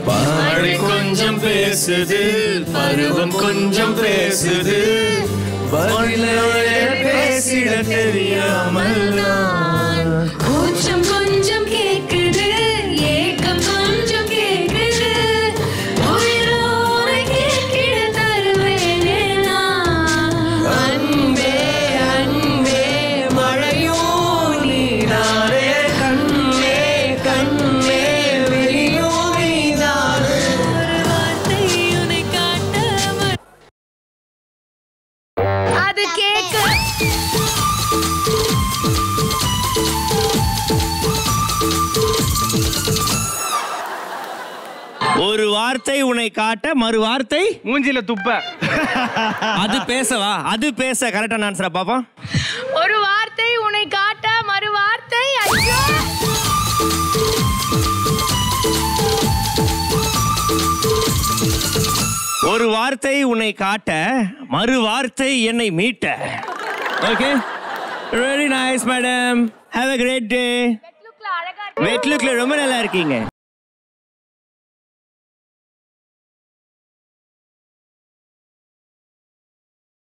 மழை கொஞ்சம் பேசுது பருவம் கொஞ்சம் பேசுது பதிலே பேசிட தெரியாமல் நான் கூச்சம் கொஞ்சம் கேக்குது ஏக்கம் கொஞ்சம் கேக்குது உயிரோடு கேட்கிட தருவேனே நான் அன்பே அன்பே மழையோ நீதானே கண்ணே கண்ணே வெளியோ நீதானே ஒரு வார்த்தை உன்னை காட்ட ம- அது கேட்க ஒரு வார்த்தை உன்னை காட்ட மறு வார்த்தை மூஞ்சில துப்ப அது பேசவா அது பேச கரெக்டான ஆன்சரா பாப்பா ஒரு வார்த்தை உன்னை காட்ட மறு வார்த்தை ஐயோ ஒரு வார்த்தை உன்னை காட்ட மறு வார்த்தை என்னை மீட்ட okay very nice madam have a great day வெட் லுக்ல ரொம்ப நல்லா இருக்கீங்க